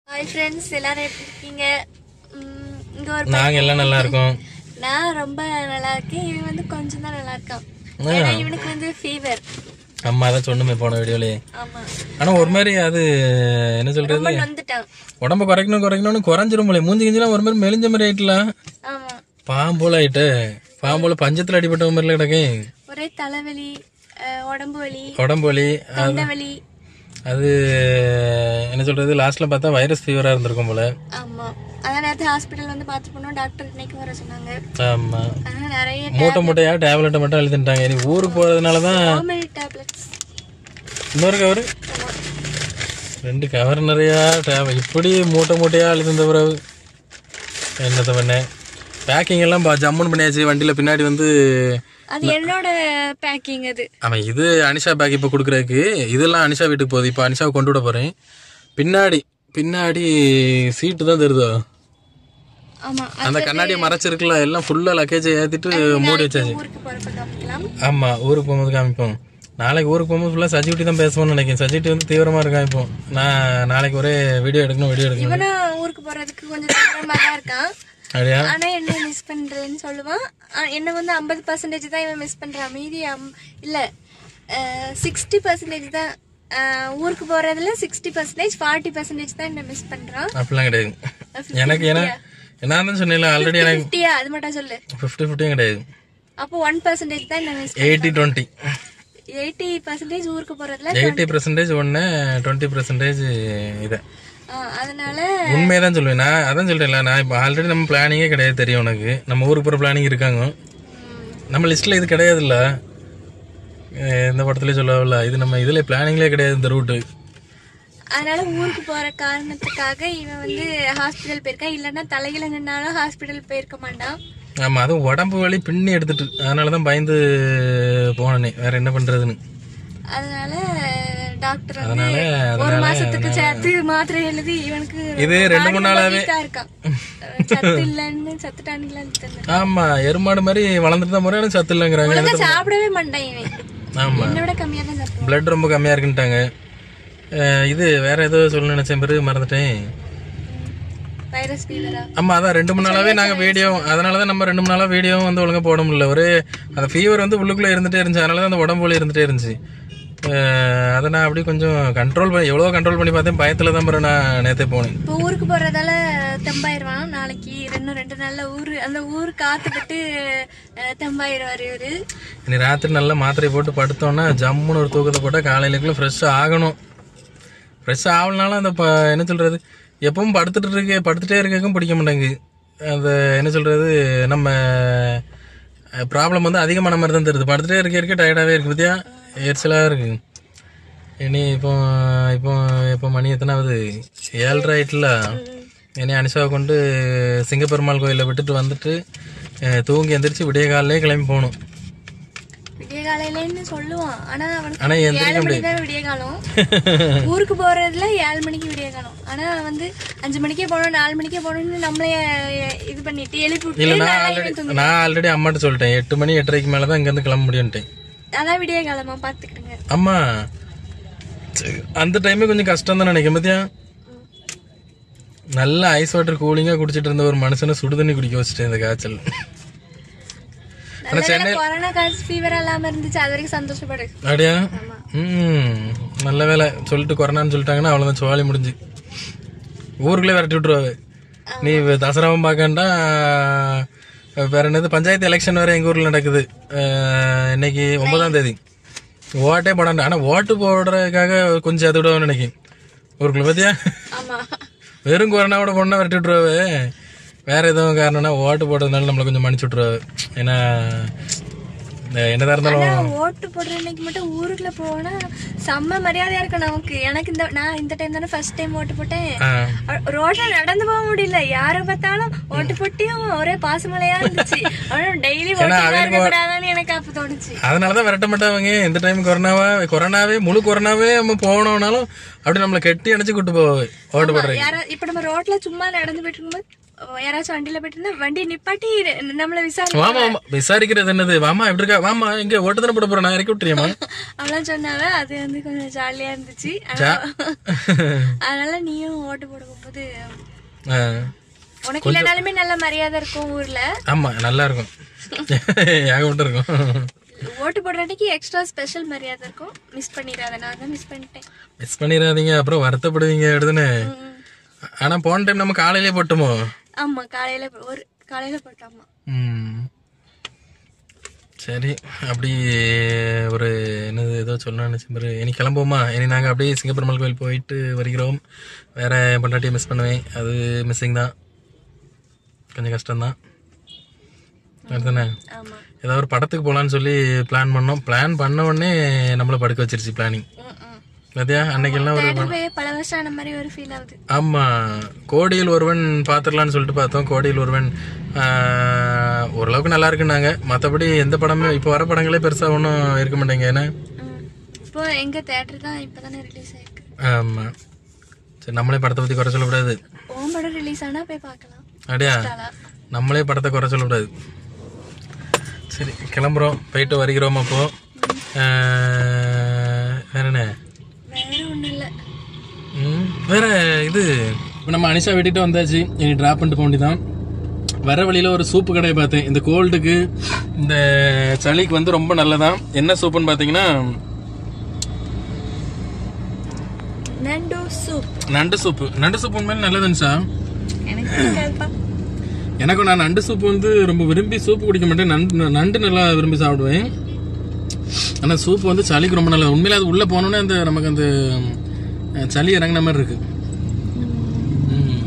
Hi friends எல்லாரும் எப்படி இருக்கீங்க உம், இங்க ஒரு நாங்க எல்லாம் நல்லா இருக்கோம் நான் ரொம்ப நல்லா இருக்கேன் இவன் வந்து கொஞ்சம் தான் நல்லா இருக்கான் ஏன்னா இவனுக்கு வந்து ஃபீவர் அம்மா தான் சொன்னுமே போன வீடியோலயே ஆமா ஆனா ஒரு மாதிரி அது என்ன சொல்றது ரொம்ப நொந்துட்டான் உடம்ப குறைக்கணும் குறைக்கணும்னு குறைஞ்சிரும் போல மூஞ்சி கிஞ்சிலாம் ஒரு மாதிரி மெலிஞ்ச மாதிரி ஆயிட்டலாம் ஆமா பாம்போல ஆயிட்டு பாம்போல பஞ்சத்துல அடிபட்ட மாதிரில கிடக்கு ஒரே தலைவலி அஹ், உடம்பு வலி உடம்பு வலி தொண்டை வலி அது என்ன சொல்றது லாஸ்ட்ல பார்த்தா வைரஸ் ஃபீவரா இருந்திருக்கும் போல ஆமா அதான் நேரத்து ஹாஸ்பிட்டல் வந்து பார்த்து போனோம் டாக்டர் இன்னைக்கு வர சொன்னாங்க ஆமா அதனால நிறைய மூட்டை மூட்டையா டேப்லெட்டை மட்டும் எழுதிட்டாங்க இனி ஊருக்கு போறதுனால தான் ஹோமில் டேப்லெட்ஸ் இன்னொரு கவர் ரெண்டு கவர் நிறையா டேப் இப்படி மூட்டை மூட்டையா எழுதிருந்த பிறகு என்னத்த பண்ண பேக்கிங் எல்லாம் பா- ஜம்முன்னு பண்ணியாச்சு வண்டியில பின்னாடி வந்து அது என்னோட பேக்கிங் அது அவன் இது அனிஷா பேக் இப்போ கொடுக்குறதுக்கு இதெல்லாம் அனிஷா வீட்டுக்கு போகுது இப்போ அனிஷாவை கொண்டு விட போறேன் பின்னாடி பின்னாடி சீட்டு தான் தருதோ ஆமா அந்த கண்ணாடியை மறைச்சிருக்குல்ல எல்லாம் ஃபுல்லா லக்கேஜை ஏத்திட்டு மூடி வச்சாச்சு ஊருக்கு போறப்ப காமிக்கலாம் ஆமா ஊருக்கு போகும்போது காமிப்போம் நாளைக்கு ஊருக்கு போகும்போது ஃபுல்லா சஜிவிட்டி தான் பேசுவோம்னு நினைக்கிறேன் சஜிவிட்டி வந்து தீவிரமா இருக்கான் இப்போ நான் நாளைக்கு ஒரே வீடியோ எடுக்கணும் வீடியோ எடுக்கணும் இவனும் ஊருக்கு போறதுக்கு கொஞ்சம் தூரமா தான் இருக்கான் அப்படியா ஆனா என்ன மிஸ் பண்றேன்னு சொல்லுவான் ஆ, என்ன வந்து ஐம்பது பர்சன்டேஜ் தான் இவன் மிஸ் பண்றான் மீதி அம்- இல்ல சிக்ஸ்டி பர்சன்டேஜ் தான் அஹ், ஊருக்கு போறதுல சிக்ஸ்டி பர்சன்டேஜ் ஃபார்ட்டி பர்சன்டேஜ் தான் என்ன மிஸ் பண்றான் அப்படிலாம் கிடையாது எனக்கு ஏன்னா நான் தான் சொன்னேன்ல ஆல்ரெடி எனக்கு ஃபிஃப்டியா அது மட்டும் சொல்லு ஃபிஃப்டி ஃபிஃப்டியும் கிடையாது அப்போ ஒன் பர்சன்டேஜ் தான் என்ன miss eighty twenty eighty percentage ஊருக்கு போறதுல எயிட்டி பர்சன்டேஜ் ஒன்று டுவெண்ட்டி பர்சன்டேஜ் இது ஆ, அதனால உண்மையை தான் சொல்லுவேன் நான் அதான் சொல்றேன்ல நான் இப்போ ஆல்ரெடி நம்ம பிளானிங்கே கிடையாது தெரியும் உனக்கு நம்ம ஊருக்கு போகிற பிளானிங் இருக்காங்க ம், நம்ம லிஸ்ட்ல இது கிடையாதுல்ல அஹ் இந்த படத்துலயே சொல்லவில்ல இது நம்ம இதுல பிளானிங்லேயே கிடையாது இந்த ரூட்டு அதனால ஊருக்கு போற காரணத்துக்காக இவன் வந்து ஹாஸ்பிட்டல் போயிருக்கான் இல்லைன்னா தலையில நின்னாலும் ஹாஸ்பிட்டல் போயிருக்க மாட்டான் ஆமா அதுவும் உடம்பு வலி பின்னி எடுத்துட்டு அதனால தான் பயந்து போனேனே வேற என்ன பண்றதுன்னு அதனால டாக்டர் வந்து அதனால ஒரு அதனால மாசத்துக்கு சேர்த்து மாத்திரை எழுதி இவனுக்கு இது ரெண்டு மூணு நாளாவே வீக்கா இருக்கான் சத்து இல்லன்னு சத்துட்டானுங்களான்னு ஆமா எருமாடு மாதிரி வளர்ந்துட்டு தான் முறையான சத்து இல்லைங்கிறாங்க ஒழுங்கா சாப்பிடவே மாட்டான் இவன் ஆமா என்னை விட கம்மியா தான் சாப்பிடுவான் பிளட் ரொம்ப கம்மியா இருக்குன்ட்டாங்க அஹ் இது வேற ஏதோ சொல்ல நினைச்சேன் பிறகு மறந்துட்டேன் வைரஸ் ஃபீவரா ஆமா அதான் ரெண்டு மூணு நாளாவே நாங்க வீடியோ அதனாலதான் நம்ம ரெண்டு மூணு நாளா வீடியோ வந்து ஒழுங்கா போட முடியல ஒரு அந்த ஃபீவர் வந்து உள்ளுக்குள்ள இருந்துட்டே இருந்துச்சு அதனாலதான் அந்த உடம்பு வலி இருந்துட்டே இருந்துச்சு அஹ் அதை நான் அப்படி கொஞ்சம் கண்ட்ரோல் பண்ணி எவ்வளோ கண்ட்ரோல் பண்ணி பார்த்தேன் பயத்துல தான் பிறகு நான் நேத்தே போனேன் இப்போ ஊருக்கு போறதால தெம்பாயிருவான் நாளைக்கு ரெண்டு ரெண்டு நாள்ல ஊரு அந்த ஊர் காத்துக்கிட்டு அஹ், தெம்பாயிருவாரு இவரு இனி ராத்திரி நல்லா மாத்திரை போட்டு படுத்தோம்னா ஜம்முன்னு ஒரு தூக்கத்தை போட்டால் காலையிலக்குள்ள ஃப்ரெஷ் ஆகணும் ஃப்ரெஷ் ஆகலனாலும் அந்த ப- என்ன சொல்றது எப்பவும் படுத்துட்டு இருக்க படுத்துட்டே இருக்கக்கும் பிடிக்க மாட்டேங்குது அந்த என்ன சொல்றது நம்ம ப்ராப்ளம் வந்து அதிகமான மாதிரி தான் தெரியுது படுத்துட்டே இருக்க இருக்க டயர்டாகவே இருக்கு பத்தியா எரிச்சலாக இருக்கு இனி இப்போ இப்போ இப்போ மணி எத்தனாவது ஏழரை ஆயிட்டுல இனி அனிஷாவை கொண்டு சிங்கப்பெருமாள் கோயிலில் விட்டுட்டு வந்துட்டு அஹ், தூங்கி எந்திரிச்சு விடிய காலையிலே கிளம்பி போகணும் விடிய காலையிலன்னு சொல்லுவான் ஆனா அவனுக்கு ஆனா எந்திரிக்க ஏழு மணிக்கு தான் விடிய காலம் ஊருக்கு போறதுல ஏழு மணிக்கு விடிய காலம் ஆனா வந்து அஞ்சு மணிக்கே போகணும் நாலு மணிக்கே போகணும்னு நம்மளே அஹ், இது பண்ணிட்டு எழுப்பி இல்ல விட்டு நான் நல்லா ஆல்ரெடி இவன் தூங்கு- நான் ஆல்ரெடி அம்மாட்ட சொல்லிட்டேன் எட்டு மணி எட்டரைக்கு மேல தான் இங்கேருந்து கிளம்ப முடியும்ட்டேன் அதான் விடிய காலமா பாத்துக்கிடுங்க அம்மா சரி, அந்த டைமே கொஞ்சம் கஷ்டம் தான் நினைக்கிறேன் பத்தியா நல்ல ஐஸ் வாட்டர் கூலிங்கா குடிச்சிட்டு இருந்த ஒரு மனுஷனை சுடுதண்ணி குடிக்க வச்சுட்டேன் இந்த காய்ச்சல் நல்ல வேளை கொரோனா காசு ஃபீவர் இல்லாம இருந்துச்சு அது வரைக்கும் சந்தோஷப்படு அப்படியா ம் நல்ல வேலை சொல்லிட்டு கொரோனான்னு சொல்லிட்டாங்கன்னா அவ்வளோதான் சோழி முடிஞ்சு ஊருக்குள்ளே விரட்டி விட்டுருவாங்க நீ தசராவும் பார்க்கண்டா வேற என்னது பஞ்சாயத்து எலெக்ஷன் வேற எங்க ஊர்ல நடக்குது அஹ், இன்னைக்கு ஒன்பதாம் தேதி ஓட்டே போடாண்டா ஆனா ஓட்டு போடுறதுக்காக கொஞ்சம் அதை விட நினைக்கும் ஊருக்குள்ள பாத்தியா ஆமா வெறும் கொரோனாவோட பொண்ணா விரட்டி விட்டுருவாவே வேற எதுவும் காரணம்னா ஓட்டு போடுறதுனால நம்மளை கொஞ்சம் மன்னிச்சு விட்டுருவாரு ஏன்னா இந்த என்னதா இருந்தாலும் ஆனா ஓட்டு போடுற அன்னைக்கு மட்டும் ஊருக்குள்ள போனா செம்ம மரியாதையா இருக்கும் நமக்கு எனக்கு இந்த நான் இந்த டைம் தானே ஃபர்ஸ்ட் டைம் ஓட்டு போட்டேன் ஆ, ரோட்ல நடந்து போக முடியல யாரை பார்த்தாலும் ஓட்டு போட்டியும் ஒரே பாசமலையா இருந்துச்சு ஆனா டெய்லி ஓட்டு இருக்கக்கூடாதான்னு எனக்கு அப்ப தோணுச்சு அதனாலதான் விரட்ட மாட்டாங்க இந்த டைம் கொரோனாவா கொரோனாவே முழு கொரோனாவே நம்ம போனோம்னாலும் அப்படி நம்மளை கெட்டி அணைச்சு கூட்டு போவாங்க ஓட்டு போடுறதுக்கு யாரா இப்ப நம்ம ரோட்ல சும்மா நடந்து போயிட்டு இருக்கும்போது யாராச்சும் வண்டியில போயிட்டு இருந்தா வண்டி நிப்பாட்டி நம்மள விசாரி வாமா வாமா விசாரிக்கிறது என்னது வாமா எப்படி இருக்கா வாமா இங்க ஓட்டத்தானே போட போறேன் நான் இறக்கி விட்டுறியம்மா அவளாம் சொன்னாவ அது வந்து கொஞ்சம் ஜாலியா இருந்துச்சு ஜா. அதனால நீயும் ஓட்டு போட போகும்போது ஆ. உனக்கு இல்லைனாலுமே நல்ல மரியாதை இருக்கும் ஊர்ல ஆமா நல்லா இருக்கும் ஏகப்பட்ட இருக்கும் ஓட்டு போடுற அன்னைக்கு எக்ஸ்ட்ரா ஸ்பெஷல் மரியாதை இருக்கும் மிஸ் பண்ணிடாத நான் தான் மிஸ் பண்ணிட்டேன் மிஸ் பண்ணிடாதீங்க அப்புறம் வருத்தப்படுவீங்க எடுதுன்னு ம். ஆனா போன டைம் நம்ம காலையிலே போட்டோமோ ஆமா காலையில போ- ஒரு காலையில போட்டாமா ம். சரி அப்படி ஒரு என்னது ஏதோ சொல்லணும்னு சிம்பரு இனி கிளம்புவோமா இனி நாங்கள் அப்படியே சிங்கப்பெருமாள் கோயில் போயிட்டு வருகிறோம் வேற பொண்டாட்டியை மிஸ் பண்ணுவேன் அது மிஸ்ஸிங் தான் கொஞ்சம் கஷ்டம்தான் அதுதானே ஆமா ஏதாவது ஒரு படத்துக்கு போகலான்னு சொல்லி பிளான் பண்ணோம் பிளான் பண்ண உடனே நம்மளை படுக்க வச்சிருச்சு பிளானிங் ம், ம். பார்த்தியா அன்னைக்கெல்லாம் ஒரு தேட்டர் போய் பல வருஷம் ஆன மாதிரி ஒரு ஃபீல் ஆகுது ஆமா கோடியில் ஒருவன் பார்த்துடலான்னு சொல்லிட்டு பார்த்தோம் கோடியில் ஒருவன் ஆஹ், ஓரளவுக்கு நல்லா இருக்குன்னாங்க மற்றபடி எந்த படமே இப்போ வர படங்களே பெருசாக ஒன்றும் இருக்க மாட்டேங்க ஏன்னா ம். இப்போ எங்க தேட்டர் தான் இப்பதானே ரிலீஸ் ஆயிருக்கு ஆமா சரி நம்மளே படத்தை பற்றி குறை சொல்லக்கூடாது ஓம் படம் ரிலீஸ் ஆனா போய் பார்க்கலாம் அப்படியா தாலா. நம்மளே படத்தை குறை சொல்லக்கூடாது சரி கிளம்புறோம் போயிட்டு வருகிறோம் அப்போ ஆஹ், வேற என்ன வேற ஒண்ணும் இல்ல ம், வேற இது இப்போ நம்ம அனிஷா வெட்டிட்டு வந்தாச்சு இனி ட்ராப் பண்ணிட்டு போக வேண்டியதான் வர வழியில ஒரு சூப்பு கடையை பார்த்தேன் இந்த கோல்டுக்கு இந்த சளிக்கு வந்து ரொம்ப நல்லதான் என்ன சூப்புன்னு பார்த்தீங்கன்னா நண்டு சூப் நண்டு சூப்பு நண்டு சூப்பு உண்மையில நல்லதுன்னு எனக்கு பிடிக்காதுப்பா எனக்கும் நான் நண்டு சூப்பு வந்து ரொம்ப விரும்பி சூப்பு குடிக்க மாட்டேன் நண்டு நண்டு நல்லா விரும்பி சாப்பிடுவேன் ஆனால் சூப்பு வந்து சளிக்கு ரொம்ப நல்லது உண்மையில அது உள்ளே போனோன்னே அந்த நமக்கு அந்த அஹ், சளி இறங்கின மாதிரி இருக்கு ம்.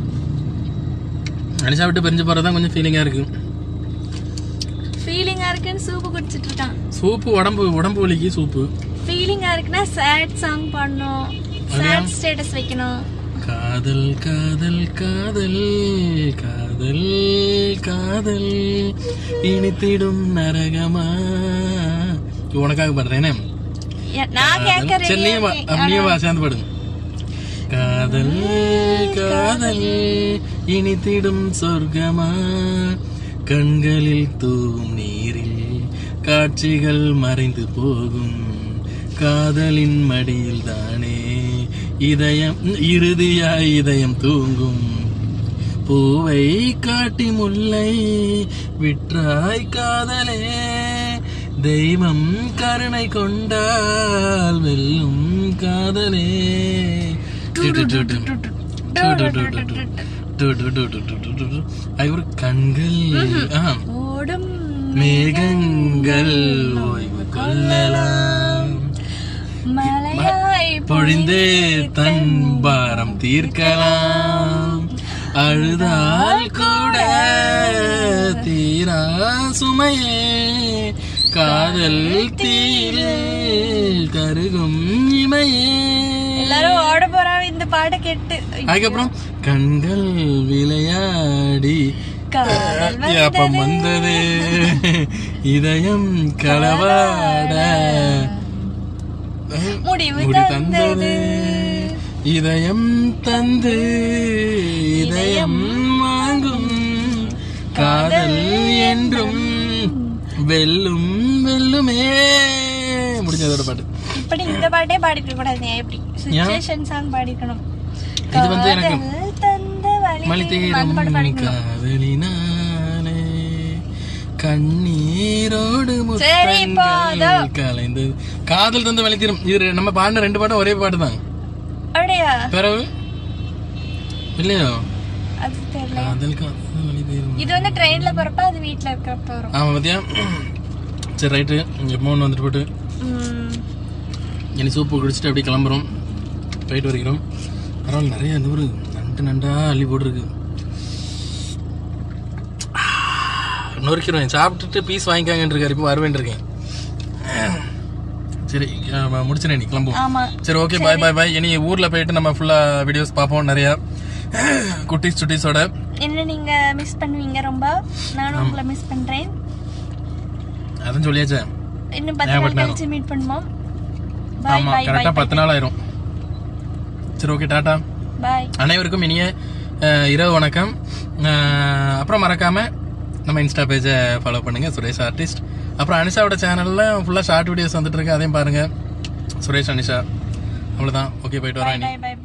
அனிஷா விட்டு பிரிஞ்சு போகிறது தான் கொஞ்சம் ஃபீலிங்காக இருக்கு ஃபீலிங்கா இருக்குன்னு சூப்பு குடிச்சிட்டு இருக்கான் சூப்பு உடம்பு உடம்பு வலிக்கு சூப்பு ஃபீலிங்கா இருக்குன்னா சேட் சாங் பாடணும் சேட் ஸ்டேட்டஸ் வைக்கணும் காதல் காதல் காதல் காதல் காதல் இனித்திடும் நரகமா இது உனக்காக பண்றேனே ஏ- நான் கேட்க சரி நீ வா அப்ப நீ வா சேர்ந்து பாடுங்க காதல் காதல் இனித்திடும் சொர்க்கமா கண்களில் தூவும் நீரில் காட்சிகள் மறைந்து போகும் காதலின் மடியில் தானே இதயம் இறுதியாய் இதயம் தூங்கும் பூவை காட்டி முல்லை விற்றாய் காதலே தெய்வம் கருணை கொண்டால் வெல்லும் காதலே ஒரு கண்கள் ஆ, ஓடும் மேகங்கள் ஓய்வு கொள்ளலாம் மலையாய் பொழிந்தே தன் பாரம் தீர்க்கலாம் அழுதால் கூட தீரா சுமையே காதல் தீர கருகும் இமையே எல்லாரும் ஓட போறாங்க இந்த பாட்டை கேட்டு அதுக்கப்புறம் கண்கள் விளையாடி காதல் அப்பம் வந்தது இதயம் களவாட முடிவு முடி தந்தது இதயம் தந்து இதயம் வாங்கும் காதல் என்றும் வெல்லும் வெல்லுமே முடிஞ்சதோட பாட்டு இப்படி இந்த பாட்டே பாடிக்க கூடாது எப்படி சுச்சுவேஷன் சாங் பாடிக்கணும் இது வந்து எனக்கு காதல் தந்த வழி மலி அந்த பாட்டு தேரும் பாடிக்கணும் காதலினாலே கண்ணீரோடு சரி, முத்தங்கள் போதும். கலைந்தது காதல் தந்து வழி தீரும் இது நம்ம பாடின ரெண்டு பாட்டும் ஒரே பாட்டு தான் அப்படியா பிறகு இல்லையோ அது தெரியல காதல் காதல் வழி தீரும் இது வந்து ட்ரெயின்ல போறப்ப அது வீட்ல இருக்கிறப்ப வரும் ஆமா பாத்தியா சரி ரைட்டு எப்போ ஒன்று வந்துட்டு போட்டு உம், இனி சூப்பு குடிச்சிட்டு அப்படியே கிளம்புறோம் போயிட்டு வருகிறோம் பரவாயில்ல நிறைய இந்த ஒரு நண்டு நண்டா அள்ளி போட்டிருக்கு நொறுக்கிறோம் சாப்பிட்டுட்டு பீஸ் வாங்கிக்காங்கன்னு இருக்காரு இப்போ வருவேன் இருக்கேன் சரி அஹ் முடிச்சிடறேன் நீ கிளம்புவோம் ஆமா சரி ஓகே பாய் பாய் பாய் இனி ஊர்ல போயிட்டு நம்ம ஃபுல்லா வீடியோஸ் பார்ப்போம் நிறைய குட்டீஸ் சுட்டீஸோட என்ன நீங்க மிஸ் பண்ணுவீங்க ரொம்ப நானும் உங்களை மிஸ் பண்றேன் அதான் சொல்லியாச்சே இன்னும் பத்து நாள் கழிச்சு மீட் பண்ணுவோம் பாய் ஆமா பாய் கரெக்டா பாய் பத்து நாள் ஆயிரும் சரி ஓகே டாடா பாய் அனைவருக்கும் இனிய அஹ் இரவு வணக்கம் அஹ் அப்புறம் மறக்காம நம்ம இன்ஸ்டா பேஜை ஃபாலோ பண்ணுங்க சுரேஷ் ஆர்டிஸ்ட் அப்புறம் அனிஷாவோட சேனல்ல ஃபுல்லா ஷார்ட் வீடியோஸ் வந்துட்டு இருக்கு அதையும் பாருங்க சுரேஷ் அனிஷா அவ்வளவுதான் ஓகே போயிட்டு வரேன் பை பை